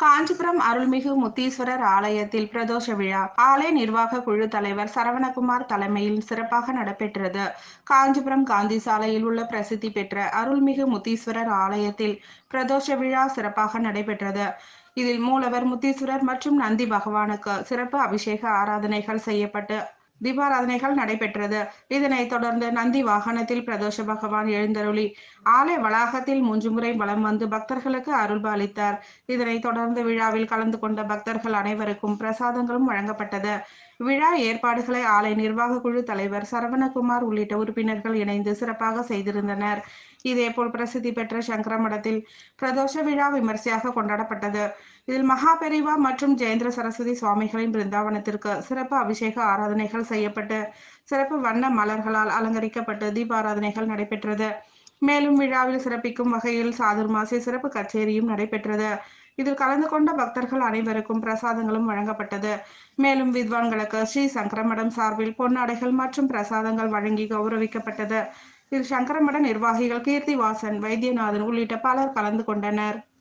காஞ்சிபுரம் அருள்மிகு முத்தீஸ்வரர் ஆலயத்தில் பிரதோஷ விழா ஆலய நிர்வாக குழு தலைவர் சரவணகுமார் தலைமையில் சிறப்பாக நடைபெற்றது காஞ்சிபுரம் காந்தி சாலையில் உள்ள பிரசித்தி பெற்ற அருள்மிகு முத்தீஸ்வரர் ஆலயத்தில் பிரதோஷ விழா சிறப்பாக நடைபெற்றது இதில் மூலவர் முத்தீஸ்வரர் மற்றும் நந்தி பகவானுக்கு சிறப்பு அபிஷேக ஆராதனைகள் செய்யப்பட்டு தீபாராதனைகள் நடைபெற்றது இதனைத் தொடர்ந்து நந்தி வாகனத்தில் பிரதோஷ பகவான் எழுந்தருளி ஆலய வளாகத்தில் மூன்று முறை வலம் வந்து பக்தர்களுக்கு அருள்பு அளித்தார் இதனைத் தொடர்ந்து விழாவில் கலந்து கொண்ட பக்தர்கள் அனைவருக்கும் பிரசாதங்களும் வழங்கப்பட்டது விழா ஏற்பாடுகளை ஆலய நிர்வாக குழு தலைவர் சரவணகுமார் உள்ளிட்ட உறுப்பினர்கள் இணைந்து சிறப்பாக செய்திருந்தனர் இதேபோல் பிரசித்தி பெற்ற சங்கர மடத்தில் பிரதோஷ விழா விமர்சையாக கொண்டாடப்பட்டது இதில் மகாபெரிவா மற்றும் ஜெயேந்திர சரஸ்வதி சுவாமிகளின் பிருந்தாவனத்திற்கு சிறப்பு அபிஷேக ஆராதனைகள் செய்யப்பட்டு சிறப்பு வண்ண மலர்களால் அலங்கரிக்கப்பட்டு தீபாராதனைகள் நடைபெற்றது மேலும் விழாவில் சிறப்பிக்கும் வகையில் சாதுர்மாசி சிறப்பு கச்சேரியும் நடைபெற்றது இதில் கலந்து கொண்ட பக்தர்கள் அனைவருக்கும் பிரசாதங்களும் வழங்கப்பட்டது மேலும் வித்வான்களுக்கு ஸ்ரீ சங்கரமடம் சார்பில் பொன்னாடைகள் மற்றும் பிரசாதங்கள் வழங்கி கௌரவிக்கப்பட்டது இதில் சங்கரமட நிர்வாகிகள் கீர்த்திவாசன் வைத்தியநாதன் உள்ளிட்ட பலர் கலந்து கொண்டனர்